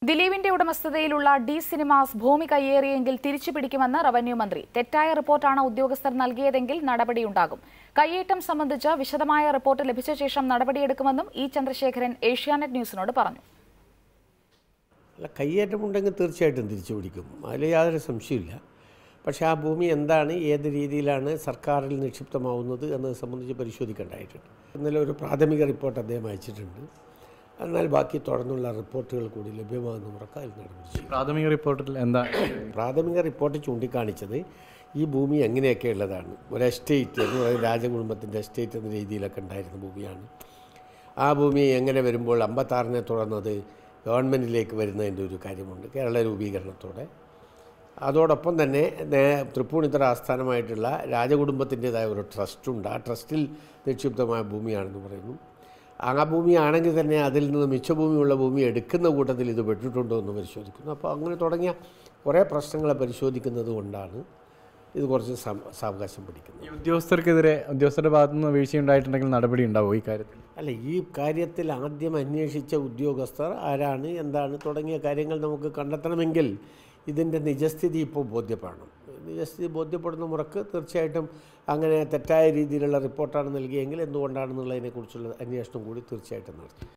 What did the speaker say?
ദിലീപിന്റെ ഉടമസ്ഥതയിലുള്ള D cinemas ഭൂമി കയ്യേറിയെങ്കിൽ തിരിച്ചു പിടിക്കുമെന്ന് റവന്യൂ മന്ത്രി തെറ്റായ റിപ്പോർട്ടാണ് ഉദ്യോഗസ്ഥർ നൽകിയതെങ്കിൽ നടപടിയുണ്ടാകും കയ്യേറ്റം സംബന്ധിച്ച് വിശദമായ റിപ്പോർട്ട് ലഭിച്ച ശേഷം നടപടിയെടുക്കുമെന്നും ഇ ചന്ദ്രശേഖരൻ ഏഷ്യാനെറ്റ് ന്യൂസിനോട് പറഞ്ഞു അല്ല കയ്യേറ്റമുണ്ടെങ്കിൽ തീർച്ചയായിട്ടും തിരിച്ചു പിടിക്കും അതിൽ യാതൊരു സംശയമില്ല പക്ഷേ ആ ഭൂമി എന്താണ് ഏത് രീതിയിലാണ് സർക്കാരിൽ നിക്ഷിപ്തമാവുന്നത് എന്നത് സംബന്ധിച്ച് പരിശോധിക്കേണ്ടതായിട്ടുണ്ട് ഇന്നലെ ഒരു പ്രാഥമിക റിപ്പോർട്ട് അദ്ദേഹം അയച്ചിട്ടുണ്ട് എന്നാൽ ബാക്കി തുടർന്നുള്ള റിപ്പോർട്ടുകൾ കൂടി ലഭ്യമാകുന്ന മുറക്ക് അതിൽ നടപടി ചെയ്യും പ്രാഥമിക റിപ്പോർട്ടിൽ എന്താ പ്രാഥമിക റിപ്പോർട്ട് ചൂണ്ടിക്കാണിച്ചത് ഈ ഭൂമി എങ്ങനെയൊക്കെ ഉള്ളതാണ് ഒരു എസ്റ്റേറ്റ് എന്ന് പറയുന്നത് രാജകുടുംബത്തിൻ്റെ എസ്റ്റേറ്റ് എന്ന രീതിയിലൊക്കെ ഉണ്ടായിരുന്ന ഭൂമിയാണ് ആ ഭൂമി എങ്ങനെ വരുമ്പോൾ അമ്പത്താറിനെ തുടർന്നത് ഗവൺമെൻറ്റിലേക്ക് വരുന്നതിൻ്റെ ഒരു കാര്യമുണ്ട് കേരള രൂപീകരണത്തോടെ അതോടൊപ്പം തന്നെ നേ- തൃപ്പൂണിത്തറ ആസ്ഥാനമായിട്ടുള്ള രാജകുടുംബത്തിൻ്റെതായ ഒരു ട്രസ്റ്റുണ്ട് ആ ട്രസ്റ്റിൽ നിക്ഷിപ്തമായ ഭൂമിയാണെന്ന് പറയുന്നു ആ ഭൂമിയാണെങ്കിൽ തന്നെ അതിൽ നിന്ന് മിച്ചഭൂമിയുള്ള ഭൂമി എടുക്കുന്ന കൂട്ടത്തിൽ ഇത് പെട്ടിട്ടുണ്ടോ എന്ന് പരിശോധിക്കുന്നു അപ്പോൾ അങ്ങനെ തുടങ്ങിയ കുറേ പ്രശ്നങ്ങളെ പരിശോധിക്കുന്നത് കൊണ്ടാണ് ഇത് കുറച്ച് സം- സാവകാശം പിടിക്കുന്നത് ഈ ഉദ്യോഗസ്ഥർക്കെതിരെ ഉദ്യോഗസ്ഥരുടെ ഭാഗത്തു നിന്ന് വീഴ്ചയുണ്ടായിട്ടുണ്ടെങ്കിൽ നടപടി ഉണ്ടാവും ഈ കാര്യത്തിൽ അല്ല ഈ കാര്യത്തിൽ ആദ്യം അന്വേഷിച്ച ഉദ്യോഗസ്ഥർ ആരാണ് എന്താണ് തുടങ്ങിയ കാര്യങ്ങൾ നമുക്ക് കണ്ടെത്തണമെങ്കിൽ ഇതിൻ്റെ നിജസ്ഥിതി ഇപ്പോൾ ബോധ്യപ്പെടണം നിജസ്ഥിതി ബോധ്യപ്പെടുന്ന മുറക്ക് തീർച്ചയായിട്ടും അങ്ങനെ തെറ്റായ രീതിയിലുള്ള റിപ്പോർട്ടാണ് നൽകിയെങ്കിൽ എന്തുകൊണ്ടാണെന്നുള്ളതിനെക്കുറിച്ചുള്ള അന്വേഷണം കൂടി തീർച്ചയായിട്ടും നടത്തും